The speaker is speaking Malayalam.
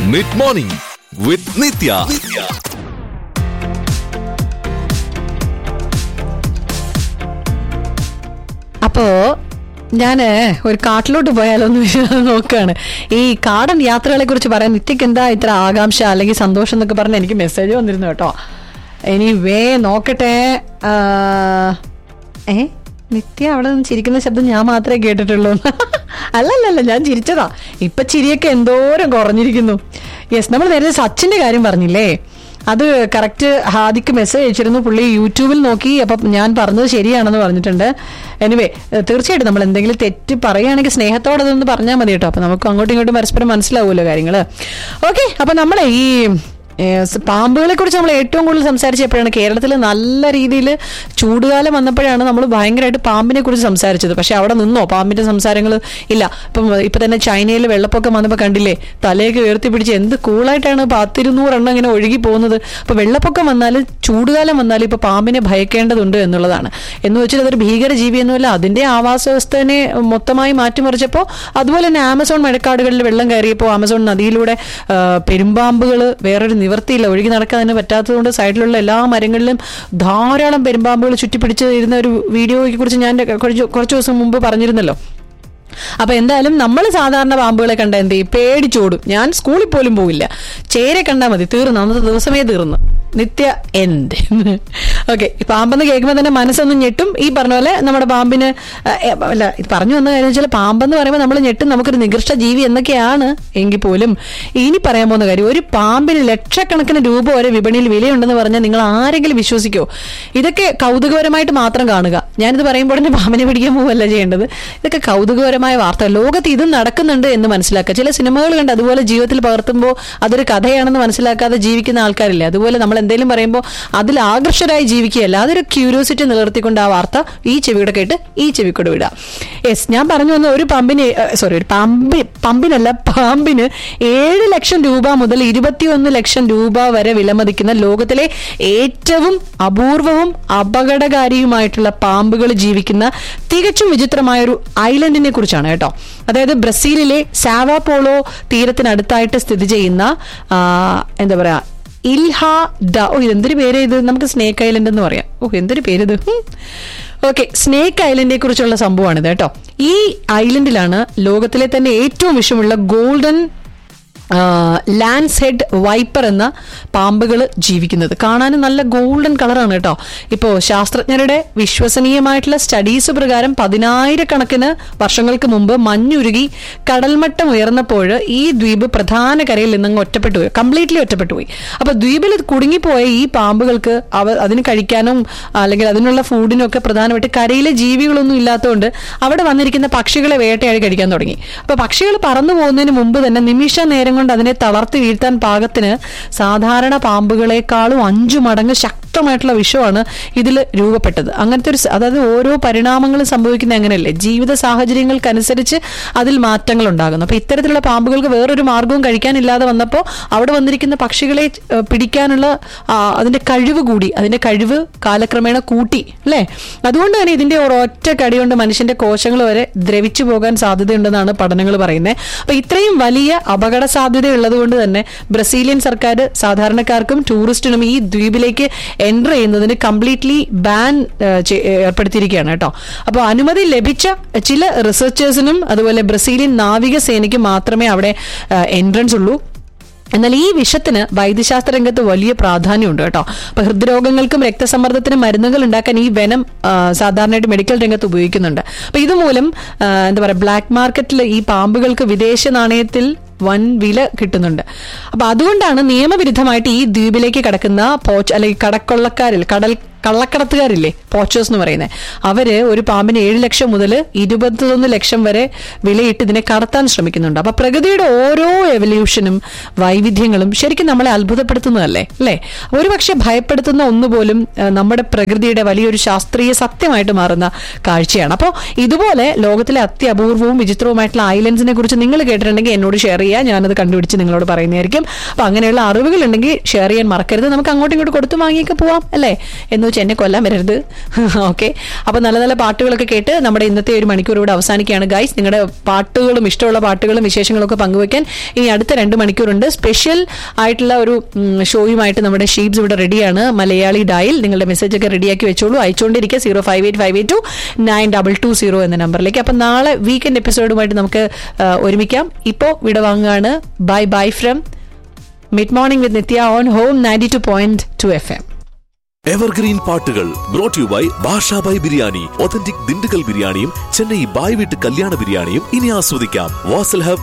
മിഡ് മോർണിംഗ് വിത്ത് നിത്യ അപ്പോ ഞാന് ഒരു കാട്ടിലോട്ട് പോയാലോ എന്ന് നോക്കുകയാണ് ഈ കാടൻ യാത്രകളെ കുറിച്ച് പറയാൻ നിത്യക്ക് എന്താ ഇത്ര ആകാംക്ഷ അല്ലെങ്കിൽ സന്തോഷം എന്നൊക്കെ പറഞ്ഞ് എനിക്ക് മെസ്സേജ് വന്നിരുന്നു കേട്ടോ ഇനി വേ നോക്കട്ടെ ആ, ഏ നിത്യ അവിടെ നിന്ന് ചിരിക്കുന്ന ശബ്ദം ഞാൻ മാത്രമേ കേട്ടിട്ടുള്ളൂ അല്ലല്ലല്ല ഞാൻ ചിരിച്ചതാ ഇപ്പൊ ചിരിയൊക്കെ എന്തോരം കുറഞ്ഞിരിക്കുന്നു യെസ് നമ്മൾ നേരത്തെ സച്ചിന്റെ കാര്യം പറഞ്ഞില്ലേ അത് കറക്റ്റ് ഹാദിക്ക് മെസ്സേജ് അയച്ചിരുന്നു പുള്ളി യൂട്യൂബിൽ നോക്കി അപ്പം ഞാൻ പറഞ്ഞത് ശരിയാണെന്ന് പറഞ്ഞിട്ടുണ്ട് എനിവേ തീർച്ചയായിട്ടും നമ്മൾ എന്തെങ്കിലും തെറ്റ് പറയുകയാണെങ്കിൽ സ്നേഹത്തോടെ അതൊന്ന് പറഞ്ഞാൽ മതി കേട്ടോ അപ്പൊ നമുക്ക് അങ്ങോട്ടും ഇങ്ങോട്ടും പരസ്പരം മനസ്സിലാവുമല്ലോ കാര്യങ്ങൾ ഓക്കെ അപ്പൊ നമ്മളെ ഈ ഏഹ് പാമ്പുകളെ കുറിച്ച് നമ്മൾ ഏറ്റവും കൂടുതൽ സംസാരിച്ചപ്പോഴാണ് കേരളത്തിൽ നല്ല രീതിയിൽ ചൂടുകാലം വന്നപ്പോഴാണ് നമ്മൾ ഭയങ്കരമായിട്ട് പാമ്പിനെ കുറിച്ച് സംസാരിച്ചത് പക്ഷെ അവിടെ നിന്നോ പാമ്പിന്റെ സംസാരങ്ങൾ ഇല്ല ഇപ്പം ഇപ്പൊ തന്നെ ചൈനയിൽ വെള്ളപ്പൊക്കം വന്നപ്പോൾ കണ്ടില്ലേ തലയൊക്കെ ഉയർത്തി പിടിച്ച് എന്ത് കൂളായിട്ടാണ് പത്തിരുന്നൂറെണ്ണം ഇങ്ങനെ ഒഴുകി പോകുന്നത് അപ്പൊ വെള്ളപ്പൊക്കം വന്നാൽ ചൂടുകാലം വന്നാൽ ഇപ്പൊ പാമ്പിനെ ഭയക്കേണ്ടതുണ്ട് എന്നുള്ളതാണ് എന്ന് വെച്ചാൽ അതൊരു ഭീകര ജീവിയൊന്നുമല്ല അതിന്റെ ആവാസ വ്യവസ്ഥനെ മൊത്തമായി മാറ്റിമറിച്ചപ്പോൾ അതുപോലെ തന്നെ ആമസോൺ മഴക്കാടുകളിൽ വെള്ളം കയറിയപ്പോൾ ആമസോൺ നദിയിലൂടെ പെരുമ്പാമ്പുകൾ വേറൊരു നിവർത്തിയില്ല ഒഴുകി നടക്കാൻ തന്നെ പറ്റാത്തതുകൊണ്ട് സൈഡിലുള്ള എല്ലാ മരങ്ങളിലും ധാരാളം പെരുമ്പാമ്പുകൾ ചുറ്റിപ്പിടിച്ച് ഇരുന്ന ഒരു വീഡിയോയെ കുറിച്ച് ഞാൻ കുറച്ച് കുറച്ച് ദിവസം മുമ്പ് പറഞ്ഞിരുന്നല്ലോ അപ്പൊ എന്തായാലും നമ്മൾ സാധാരണ പാമ്പുകളെ കണ്ട എന്ത് ചെയ്യും പേടിച്ചോടും ഞാൻ സ്കൂളിൽ പോലും പോവില്ല ചേരെ കണ്ടാൽ മതി തീർന്നു അന്നത്തെ ദിവസമേ തീർന്നു നിത്യ എൻഡ് ഓക്കെ പാമ്പെന്ന് കേൾക്കുമ്പോൾ തന്നെ മനസ്സൊന്നും ഞെട്ടും ഈ പറഞ്ഞ പോലെ നമ്മുടെ പാമ്പിന് ആ, ഏ, അല്ല ഇത് പറഞ്ഞു വന്ന കാര്യം വെച്ചാൽ പാമ്പെന്ന് പറയുമ്പോൾ നമ്മൾ ഞെട്ടും നമുക്കൊരു നികൃഷ്ട ജീവി എന്നൊക്കെയാണ് എങ്കിൽ പോലും ഇനി പറയാൻ പോകുന്ന കാര്യം ഒരു പാമ്പിന് ലക്ഷക്കണക്കിന് രൂപ വരെ വിപണിയിൽ വിലയുണ്ടെന്ന് പറഞ്ഞാൽ നിങ്ങൾ ആരെങ്കിലും വിശ്വസിക്കോ ഇതൊക്കെ കൗതുകപരമായിട്ട് മാത്രം കാണുക ഞാനിത് പറയുമ്പോൾ തന്നെ പാമ്പിനെ പിടിക്കാൻ പോവല്ല ചെയ്യേണ്ടത് ഇതൊക്കെ കൗതുകപരമായ വാർത്ത ലോകത്ത് ഇതും നടക്കുന്നുണ്ട് എന്ന് മനസ്സിലാക്കുക ചില സിനിമകൾ കണ്ട് അതുപോലെ ജീവിതത്തിൽ പകർത്തുമ്പോൾ അതൊരു കഥയാണെന്ന് മനസ്സിലാക്കാതെ ജീവിക്കുന്ന ആൾക്കാരില്ലേ അതുപോലെ നമ്മൾ എന്തെങ്കിലും പറയുമ്പോൾ അതിൽ ആകർഷകരായി ജീവിക്കുകയല്ല അതൊരു ക്യൂരിയോസിറ്റി നിലനിർത്തിക്കൊണ്ട് ആ വാർത്ത ഈ ചെവിയുടെ കേട്ട് ഈ ചെവിക്കൂടെ വിടുക യെസ് ഞാൻ പറഞ്ഞു വന്ന ഒരു പമ്പിന് സോറി ഒരു പമ്പി പമ്പിനല്ല പാമ്പിന് ഏഴ് ലക്ഷം രൂപ മുതൽ ഇരുപത്തിയൊന്ന് ലക്ഷം രൂപ വരെ വിലമതിക്കുന്ന ലോകത്തിലെ ഏറ്റവും അപൂർവവും അപകടകാരിയുമായിട്ടുള്ള പാമ്പുകൾ ജീവിക്കുന്ന തികച്ചും വിചിത്രമായ ഒരു ഐലൻഡിനെ കുറിച്ചാണ് കേട്ടോ അതായത് ബ്രസീലിലെ സാവാപോളോ തീരത്തിനടുത്തായിട്ട് സ്ഥിതി ചെയ്യുന്ന ആ, എന്താ പറയാ ഇൽഹ ഡ ഓ ഇതെന്തൊരു പേര് ഇത് നമുക്ക് സ്നേക്ക് ഐലൻഡ് എന്ന് പറയാം ഓ എന്തൊരു പേര് ഇത് ഓക്കെ സ്നേക്ക് ഐലൻഡിനെ കുറിച്ചുള്ള സംഭവമാണിത് കേട്ടോ ഈ ഐലൻഡിലാണ് ലോകത്തിലെ തന്നെ ഏറ്റവും വിഷമുള്ള ഗോൾഡൻ ലാൻസ് ഹെഡ് വൈപ്പർ എന്ന പാമ്പുകൾ ജീവിക്കുന്നത് കാണാനും നല്ല ഗോൾഡൻ കളറാണ് കേട്ടോ ഇപ്പോൾ ശാസ്ത്രജ്ഞരുടെ വിശ്വസനീയമായിട്ടുള്ള സ്റ്റഡീസ് പ്രകാരം പതിനായിരക്കണക്കിന് വർഷങ്ങൾക്ക് മുമ്പ് മഞ്ഞുരുകി കടൽമട്ടം ഉയർന്നപ്പോൾ ഈ ദ്വീപ് പ്രധാന കരയിൽ നിന്നങ്ങ് ഒറ്റപ്പെട്ടു പോയി കംപ്ലീറ്റ്ലി ഒറ്റപ്പെട്ടു പോയി അപ്പൊ ദ്വീപിൽ കുടുങ്ങിപ്പോയ ഈ പാമ്പുകൾക്ക് അവ അതിന് കഴിക്കാനും അല്ലെങ്കിൽ അതിനുള്ള ഫുഡിനും ഒക്കെ പ്രധാനമായിട്ട് കരയിലെ ജീവികളൊന്നും ഇല്ലാത്തതുകൊണ്ട് അവിടെ വന്നിരിക്കുന്ന പക്ഷികളെ വേട്ടയാടി കഴിക്കാൻ തുടങ്ങി അപ്പൊ പക്ഷികൾ പറന്നു പോകുന്നതിന് മുമ്പ് തന്നെ നിമിഷ നേരം കൊണ്ട് അതിനെ തളർത്തി വീഴ്ത്താൻ പാകത്തിന് സാധാരണ പാമ്പുകളെക്കാളും അഞ്ചു മടങ്ങ് ശക്തമായിട്ടുള്ള വിഷമാണ് ഇതിൽ രൂപപ്പെട്ടത് അങ്ങനത്തെ ഒരു സ- അതായത് ഓരോ പരിണാമങ്ങളും സംഭവിക്കുന്ന അങ്ങനെയല്ലേ ജീവിത സാഹചര്യങ്ങൾക്കനുസരിച്ച് അതിൽ മാറ്റങ്ങൾ ഉണ്ടാകുന്നു അപ്പൊ ഇത്തരത്തിലുള്ള പാമ്പുകൾക്ക് വേറൊരു മാർഗവും കഴിക്കാനില്ലാതെ വന്നപ്പോൾ അവിടെ വന്നിരിക്കുന്ന പക്ഷികളെ ഏഹ്, പിടിക്കാനുള്ള ആ, അതിന്റെ കഴിവ് കൂടി അതിന്റെ കഴിവ് കാലക്രമേണ കൂട്ടി അല്ലേ അതുകൊണ്ട് തന്നെ ഇതിന്റെ ഒരൊറ്റ കടി കൊണ്ട് മനുഷ്യന്റെ കോശങ്ങൾ വരെ ദ്രവിച്ചു പോകാൻ സാധ്യതയുണ്ടെന്നാണ് പഠനങ്ങൾ പറയുന്നത് അപ്പൊ ഇത്രയും വലിയ അപകട സാധ്യതയുള്ളത് കൊണ്ട് തന്നെ ബ്രസീലിയൻ സർക്കാർ സാധാരണക്കാർക്കും ടൂറിസ്റ്റിനും ഈ ദ്വീപിലേക്ക് എൻ്റർ ചെയ്യുന്നതിന് കംപ്ലീറ്റ്ലി ബാൻ ഏർപ്പെടുത്തിയിരിക്കുകയാണ് കേട്ടോ അപ്പോൾ അനുമതി ലഭിച്ച ചില റിസർച്ചേഴ്സിനും അതുപോലെ ബ്രസീലിയൻ നാവികസേനയ്ക്കും മാത്രമേ അവിടെ എൻട്രൻസ് ഉള്ളൂ എന്നാൽ ഈ വിഷത്തിന് വൈദ്യശാസ്ത്ര രംഗത്ത് വലിയ പ്രാധാന്യമുണ്ട് കേട്ടോ അപ്പൊ ഹൃദ്രോഗങ്ങൾക്കും രക്തസമ്മർദ്ദത്തിനും മരുന്നുകൾ ഉണ്ടാക്കാൻ ഈ വെനം ആ, സാധാരണയായിട്ട് മെഡിക്കൽ രംഗത്ത് ഉപയോഗിക്കുന്നുണ്ട് അപ്പൊ ഇതുമൂലം ആ, എന്താ പറയുക ബ്ലാക്ക് മാർക്കറ്റിൽ ഈ പാമ്പുകൾക്ക് വിദേശ നാണയത്തിൽ വൻ വില കിട്ടുന്നുണ്ട് അപ്പൊ അതുകൊണ്ടാണ് നിയമവിരുദ്ധമായിട്ട് ഈ ദ്വീപിലേക്ക് കടക്കുന്ന പോച്ച് അല്ലെങ്കിൽ കടക്കൊള്ളക്കാരിൽ കടൽ കള്ളക്കടത്തുകാരില്ലേ പോച്ചേഴ്സ് എന്ന് പറയുന്നത് അവര് ഒരു പാമ്പിന് ഏഴ് ലക്ഷം മുതൽ ഇരുപത്തൊന്ന് ലക്ഷം വരെ വിലയിട്ട് ഇതിനെ കടത്താൻ ശ്രമിക്കുന്നുണ്ട് അപ്പൊ പ്രകൃതിയുടെ ഓരോ എവല്യൂഷനും വൈവിധ്യങ്ങളും ശരിക്കും നമ്മളെ അത്ഭുതപ്പെടുത്തുന്നതല്ലേ അല്ലേ ഒരു പക്ഷെ ഭയപ്പെടുത്തുന്ന ഒന്നുപോലും ഏഹ്, നമ്മുടെ പ്രകൃതിയുടെ വലിയൊരു ശാസ്ത്രീയ സത്യമായിട്ട് മാറുന്ന കാഴ്ചയാണ് അപ്പോൾ ഇതുപോലെ ലോകത്തിലെ അത്യപൂർവവും വിചിത്രവുമായിട്ടുള്ള ഐലൻഡ്സിനെ കുറിച്ച് നിങ്ങൾ കേട്ടിട്ടുണ്ടെങ്കിൽ എന്നോട് ഷെയർ ചെയ്യുക ഞാനത് കണ്ടുപിടിച്ച് നിങ്ങളോട് പറയുന്നതായിരിക്കും അപ്പൊ അങ്ങനെയുള്ള അറിവുകൾ ഉണ്ടെങ്കിൽ ഷെയർ ചെയ്യാൻ മറക്കരുത് നമുക്ക് അങ്ങോട്ടും ഇങ്ങോട്ടും കൊടുത്തു വാങ്ങിയൊക്കെ പോവാം അല്ലേ എന്ന് വെച്ചാൽ ചോദിച്ച് എന്നെ കൊല്ലാൻ വരരുത് ഓക്കെ അപ്പൊ നല്ല നല്ല പാട്ടുകളൊക്കെ കേട്ട് നമ്മുടെ ഇന്നത്തെ ഒരു മണിക്കൂർ ഇവിടെ അവസാനിക്കുകയാണ് ഗൈസ് നിങ്ങളുടെ പാട്ടുകളും ഇഷ്ടമുള്ള പാട്ടുകളും വിശേഷങ്ങളും ഒക്കെ പങ്കുവെക്കാൻ ഇനി അടുത്ത രണ്ട് മണിക്കൂറുണ്ട് സ്പെഷ്യൽ ആയിട്ടുള്ള ഒരു ഉം, ഷോയുമായിട്ട് നമ്മുടെ ഷീബ്സ് ഇവിടെ റെഡിയാണ് മലയാളി ഡയൽ നിങ്ങളുടെ മെസ്സേജ് ഒക്കെ റെഡിയാക്കി വെച്ചോളൂ അയച്ചുകൊണ്ടിരിക്കുക zero five eight five eight two nine double two zero എന്ന നമ്പറിലേക്ക് അപ്പൊ നാളെ വീക്കെൻഡ് എപ്പിസോഡുമായിട്ട് നമുക്ക് ആ, ഒരുമിക്കാം ഇപ്പോൾ വിടവാങ്ങാണ് bye bye from mid morning with Nithya on home ninety two point two F M evergreen പാട്ടുകൾ brought you by Bashabhai biryani authentic Dindigul ബിരിയാണിയും ചെന്നൈ ബായ് വീട്ട് കല്യാണ ബിരിയാണിയും ഇനി ആസ്വദിക്കാം വാസൽ ഹബ്